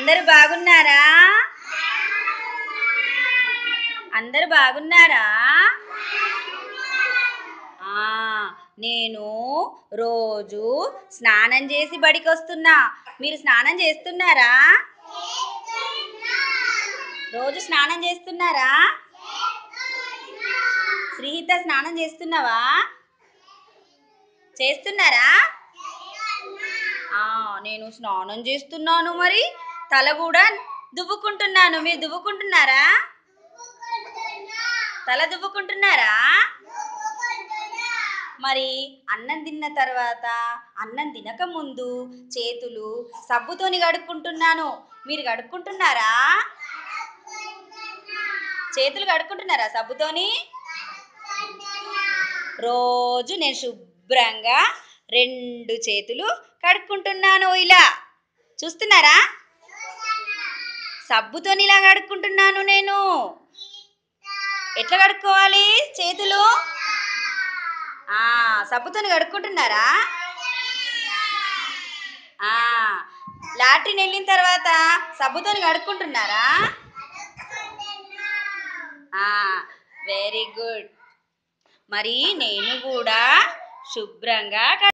అందరు బాగున్నారా అందరు బాగున్నారా ఆ, నేను రోజు స్నానం చేసి బడికి వస్తున్నా మీరు స్నానం చేస్తున్నారా రోజు స్నానం చేస్తున్నారా శ్రీహిత స్నానం చేస్తున్నావా చేస్తున్నారా ఆ, నేను స్నానం చేస్తున్నాను మరి తల కూడా దువ్వుకుంటున్నాను మీరు దువ్వుకుంటున్నారా తల దువ్వుకుంటున్నారా మరి అన్నం తిన్న తర్వాత అన్నం తినక ముందు చేతులు సబ్బుతోని కడుక్కుంటున్నాను మీరు కడుక్కుంటున్నారా చేతులు కడుక్కుంటున్నారా సబ్బుతోని రోజు నేను శుభ్రంగా రెండు చేతులు కడుక్కుంటున్నాను ఇలా చూస్తున్నారా సబ్బుతోని ఇలా కడుక్కుంటున్నాను నేను ఎట్లా కడుక్కోవాలి చేతులు ఆ, సబ్బుతోని కడుక్కుంటున్నారా ఆ, లాట్రిన్ వెళ్ళిన తర్వాత సబ్బుతోని కడుక్కుంటున్నారా వెరీ గుడ్ మరి నేను కూడా శుభ్రంగా